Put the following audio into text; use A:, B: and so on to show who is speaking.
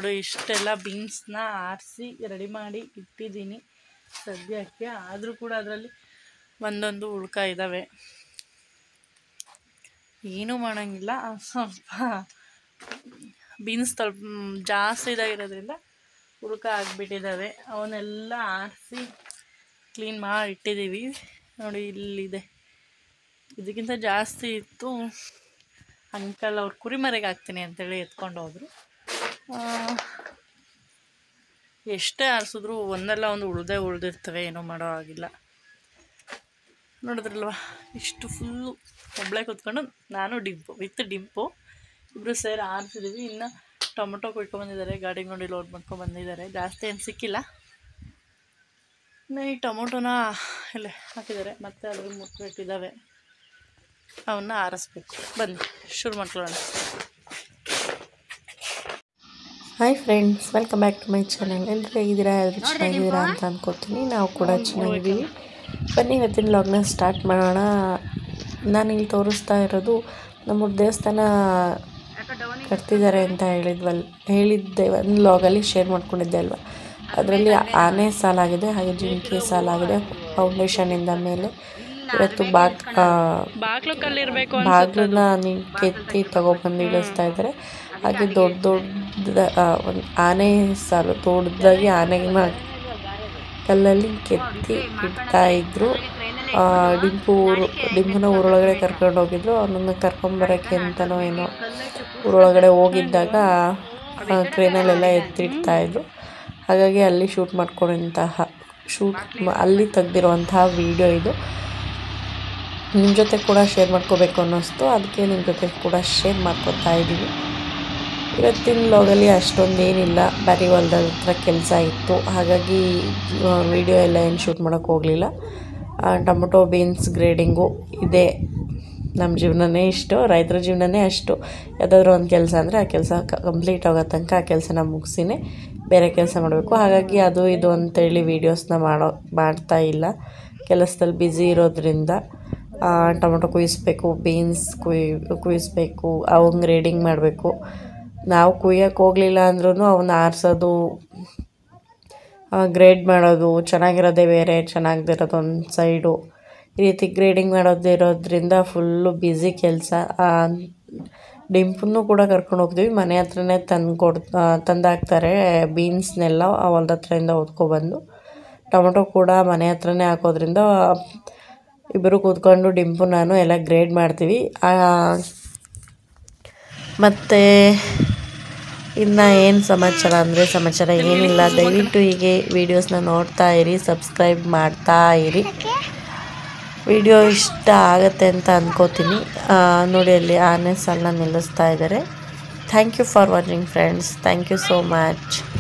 A: ನೋಡಿ ಇಷ್ಟೆಲ್ಲ ಬೀನ್ಸ್ನ ಆರಿಸಿ ರೆಡಿ ಮಾಡಿ ಇಟ್ಟಿದ್ದೀನಿ ಸದ್ಯಕ್ಕೆ ಆದರೂ ಕೂಡ ಅದರಲ್ಲಿ ಒಂದೊಂದು ಉಳ್ಕ ಇದ್ದಾವೆ ಏನೂ ಮಾಡೋಂಗಿಲ್ಲ ಸ್ವಲ್ಪ ಬೀನ್ಸ್ ಸ್ವಲ್ಪ ಮ್, ಜಾಸ್ತಿ ಇದಾಗಿರೋದ್ರಿಂದ ಉಳ್ಕ ಆಗಿಬಿಟ್ಟಿದ್ದಾವೆ ಅವನ್ನೆಲ್ಲ ಆರಿಸಿ ಕ್ಲೀನ್ ಮಾಡಿ ಇಟ್ಟಿದ್ದೀವಿ ನೋಡಿ ಇಲ್ಲಿದೆ ಇದಕ್ಕಿಂತ ಜಾಸ್ತಿ ಇತ್ತು ಅಂಕಲ್ ಅವ್ರು ಕುರಿಮರೆಗೆ ಹಾಕ್ತೀನಿ ಅಂತೇಳಿ ಎತ್ಕೊಂಡು ಹೋದರು ಎಷ್ಟೇ ಆರಿಸಿದ್ರು ಒಂದಲ್ಲ ಒಂದು ಉಳ್ದೇ ಉಳ್ದಿರ್ತವೆ ಏನೂ ಮಾಡೋ ಆಗಿಲ್ಲ ನೋಡಿದ್ರಲ್ವ ಇಷ್ಟು ಫುಲ್ಲು ಒಬ್ಬಳೆ ಕೂತ್ಕೊಂಡು ನಾನು ಡಿಂಪು ವಿತ್ ಡಿಂಪು ಇಬ್ಬರು ಸೇರಿ ಆರಿಸಿದ್ದೀವಿ ಇನ್ನು ಟೊಮೊಟೊ ಕುಯ್ಕೊಂಬಂದಿದ್ದಾರೆ ಗಾಡಿ ನೋಡಿ ಲೋಡ್ ಮಾಡ್ಕೊಂಡು ಬಂದಿದ್ದಾರೆ ಜಾಸ್ತಿ ಏನು ಸಿಕ್ಕಿಲ್ಲ ಇನ್ನು ಈ ಟೊಮೊಟೊನ ಇಲ್ಲೇ ಹಾಕಿದ್ದಾರೆ ಮತ್ತೆ ಅದ್ರ ಮುಟ್ಟಿಟ್ಟಿದ್ದಾವೆ ಅವನ್ನ ಆರಿಸ್ಬೇಕು ಬನ್ನಿ ಶುರು ಮಾಡ್ಕೊಳ್ಳೋಣ
B: hi friends welcome back to my channel ಎಲ್ಲರೂ ಹೇಗಿದ್ದೀರಾ ಎಲ್ಲರೂ ಚೆನ್ನಾಗಿದ್ದೀರಾ ಅಂತ ಅಂದ್ಕೊತೀನಿ ನಾವು ಕೂಡ ಚೆನ್ನಾಗಿದ್ದೀವಿ ಬನ್ನಿ ಇವತ್ತಿನ ಲಾಗ್ನ ಸ್ಟಾರ್ಟ್ ಮಾಡೋಣ ನಾನು ಇಲ್ಲಿ ತೋರಿಸ್ತಾ ಇರೋದು ನಮ್ಮ ದೇವಸ್ಥಾನ ಕಟ್ತಿದ್ದಾರೆ ಅಂತ ಹೇಳಿದ್ವಲ್ ಹೇಳಿದ್ದೆ ಒಂದು ಲಾಗಲ್ಲಿ ಶೇರ್ ಮಾಡ್ಕೊಂಡಿದ್ದೆ ಅಲ್ವಾ ಅದರಲ್ಲಿ ಆನೆ ಸಾಲಾಗಿದೆ ಹಾಗೆ ಜಿಂಕೆ ಸಾಲಾಗಿದೆ ಫೌಂಡೇಶನಿಂದ ಮೇಲೆ ಇವತ್ತು ಬಾಗ್
A: ಬಾಗ್ಲು ಕಲ್ಲಿರಬೇಕು
B: ಬಾಗಿಲನ್ನ ನೀವು ಕೆತ್ತಿ ತಗೊಬಂದು ಇಳಿಸ್ತಾ ಇದ್ದಾರೆ ಹಾಗೆ ದೊಡ್ಡ ದೊಡ್ಡ ಒಂದು ಆನೆ ಸಾಲು ದೊಡ್ಡದಾಗಿ ಆನೆನ ಕಲ್ಲಲ್ಲಿ ಕೆತ್ತಿ ಇಡ್ತಾ ಇದ್ರು ಆ, ಡಿಂಪು ಊರು ಡಿಂಪುನ ಊರೊಳಗಡೆ ಕರ್ಕೊಂಡು ಹೋಗಿದ್ರು ಅವನನ್ನು ಕರ್ಕೊಂಬರೋಕ್ಕೆ ಅಂತನೋ ಏನೋ ಊರೊಳಗಡೆ ಹೋಗಿದ್ದಾಗ ಟ್ರೈನಲ್ಲೆಲ್ಲ ಎತ್ತಿಡ್ತಾ ಇದ್ರು ಹಾಗಾಗಿ ಅಲ್ಲಿ ಶೂಟ್ ಮಾಡ್ಕೊಂಡಂತಹ ಶೂಟ್ ಅಲ್ಲಿ ತೆಗ್ದಿರುವಂತಹ ವಿಡಿಯೋ ಇದು ನಿಮ್ಮ ಜೊತೆ ಕೂಡ ಶೇರ್ ಮಾಡ್ಕೋಬೇಕು ಅನ್ನಿಸ್ತು ಅದಕ್ಕೆ ನಿಮ್ಮ ಜೊತೆ ಕೂಡ ಶೇರ್ ಮಾಡ್ಕೊತಾ ಇದ್ದೀವಿ ಇವತ್ತಿನ ಲಾಗಲ್ಲಿ ಅಷ್ಟೊಂದು ಏನಿಲ್ಲ ಬರೀ ಹೊಲ್ದ ಹತ್ರ ಕೆಲಸ ಇತ್ತು ಹಾಗಾಗಿ ವಿಡಿಯೋ ಎಲ್ಲ ಏನು ಶೂಟ್ ಮಾಡೋಕ್ಕೆ ಹೋಗಲಿಲ್ಲ ಟೊಮೊಟೊ ಬೀನ್ಸ್ ಗ್ರೇಡಿಂಗು ಇದೆ ನಮ್ಮ ಜೀವನನೇ ಇಷ್ಟು ರೈತರ ಜೀವನನೇ ಅಷ್ಟು ಯಾವುದಾದ್ರೂ ಒಂದು ಕೆಲಸ ಅಂದರೆ ಆ ಕೆಲಸ ಕಂಪ್ಲೀಟ್ ಆಗೋ ತನಕ ಆ ಕೆಲಸನ ಮುಗಿಸಿನೇ ಬೇರೆ ಕೆಲಸ ಮಾಡಬೇಕು ಹಾಗಾಗಿ ಅದು ಇದು ಅಂತೇಳಿ ವೀಡಿಯೋಸ್ನ ಮಾಡೋ ಮಾಡ್ತಾ ಇಲ್ಲ ಕೆಲಸದಲ್ಲಿ ಬ್ಯುಸಿ ಇರೋದ್ರಿಂದ ಆ, ಟೊಮೊಟೊ ಕುಯ್ಯಿಸ್ಬೇಕು ಬೀನ್ಸ್ ಕುಯ್ ಕುಯ್ಯಿಸ್ಬೇಕು ಅವನ್ನ ಗ್ರೇಡಿಂಗ್ ಮಾಡಬೇಕು ನಾವು ಕುಯ್ಯಕ್ಕೆ ಹೋಗಲಿಲ್ಲ ಅಂದ್ರೂ ಅವನ್ನ ಆರಿಸೋದು ಗ್ರೇಡ್ ಮಾಡೋದು ಚೆನ್ನಾಗಿರೋದೇ ಬೇರೆ ಚೆನ್ನಾಗದಿರೋದು ಒಂದು ಸೈಡು ಈ ರೀತಿ ಗ್ರೇಡಿಂಗ್ ಮಾಡೋದು ಇರೋದ್ರಿಂದ ಫುಲ್ಲು ಬ್ಯುಸಿ ಕೆಲಸ ಡಿಂಪನ್ನು ಕೂಡ ಕರ್ಕೊಂಡು ಹೋಗ್ತೀವಿ ಮನೆ ಹತ್ರನೇ ತಂದು ಕೊಡ್ ತಂದಾಕ್ತಾರೆ ಬೀನ್ಸ್ನೆಲ್ಲ ಆ ಹೊಲ್ದ ಹತ್ರದಿಂದ ಹೊತ್ಕೊಬಂದು ಟೊಮೊಟೊ ಕೂಡ ಮನೆ ಹತ್ರನೇ ಹಾಕೋದ್ರಿಂದ ಇಬ್ಬರು ಕೂತ್ಕೊಂಡು ಡಿಂಪು ನಾನು ಎಲ್ಲ ಗ್ರೇಡ್ ಮಾಡ್ತೀವಿ ಮತ್ತು ಇನ್ನು ಏನು ಸಮಾಚಾರ ಅಂದರೆ ಸಮಾಚಾರ ಏನಿಲ್ಲ ದಯವಿಟ್ಟು ಹೀಗೆ ವೀಡಿಯೋಸ್ನ ನೋಡ್ತಾ ಇರಿ ಸಬ್ಸ್ಕ್ರೈಬ್ ಮಾಡ್ತಾ ಇರಿ ವಿಡಿಯೋ ಇಷ್ಟ ಆಗತ್ತೆ ಅಂತ ಅಂದ್ಕೋತೀನಿ ಆ, ನೋಡಿ ಅಲ್ಲಿ ಆನೆ ಸಾಲನ್ನ ನಿಲ್ಲಿಸ್ತಾ ಇದ್ದಾರೆ thank you for watching friends thank you so much